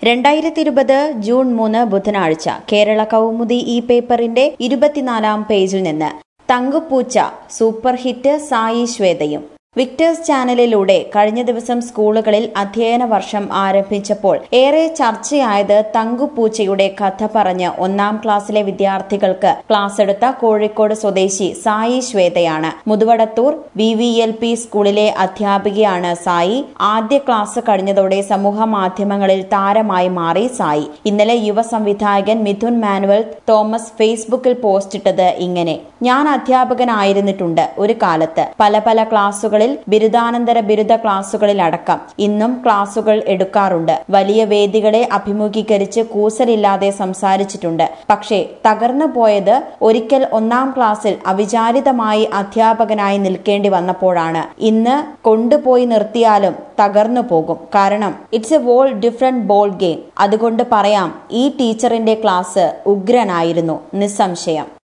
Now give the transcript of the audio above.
രണ്ടായിരത്തി ഇരുപത് ജൂൺ മൂന്ന് ബുധനാഴ്ച കേരള കൗമുദി ഈ പേപ്പറിന്റെ ഇരുപത്തിനാലാം പേജിൽ നിന്ന് തങ്കുപൂച്ച സൂപ്പർ ഹിറ്റ് സായി ശ്വേതയും വിക്ടേഴ്സ് ചാനലിലൂടെ കഴിഞ്ഞ ദിവസം സ്കൂളുകളിൽ അധ്യയന വർഷം ആരംഭിച്ചപ്പോൾ ഏറെ ചർച്ചയായത് തങ്കുപൂച്ചയുടെ കഥ പറഞ്ഞ് ഒന്നാം ക്ലാസ്സിലെ വിദ്യാർത്ഥികൾക്ക് ക്ലാസ് എടുത്ത കോഴിക്കോട് സ്വദേശി സായി ശ്വേതയാണ് Muthuvadathur V V L P സ്കൂളിലെ അധ്യാപികയാണ് സായി ആദ്യ ക്ലാസ് കഴിഞ്ഞതോടെ സമൂഹ മാധ്യമങ്ങളിൽ താരമായി മാറി സായി ഇന്നലെ യുവ സംവിധായകൻ മിഥുൻ മാനുവൽ തോമസ് ഫേസ്ബുക്കിൽ പോസ്റ്റിട്ടത് ഇങ്ങനെ ഞാൻ അധ്യാപകനായിരുന്നിട്ടുണ്ട് ഒരു കാലത്ത് പല പല ക്ലാസുകളിൽ ബിരുദാനന്തര ബിരുദ ക്ലാസുകളിൽ അടക്കം ഇന്നും ക്ലാസുകൾ എടുക്കാറുണ്ട് വലിയ വേദികളെ അഭിമുഖീകരിച്ച് കൂസലില്ലാതെ സംസാരിച്ചിട്ടുണ്ട് പക്ഷേ തകർന്നു പോയത് ഒരിക്കൽ ഒന്നാം ക്ലാസ്സിൽ അവിചാരിതമായി അധ്യാപകനായി നിൽക്കേണ്ടി വന്നപ്പോഴാണ് ഇന്ന് കൊണ്ടുപോയി നിർത്തിയാലും തകർന്നു പോകും കാരണം it's a whole different ball game അതുകൊണ്ട് പറയാം ഈ ടീച്ചറിന്റെ ക്ലാസ് ഉഗ്രനായിരുന്നു നിസ്സംശയം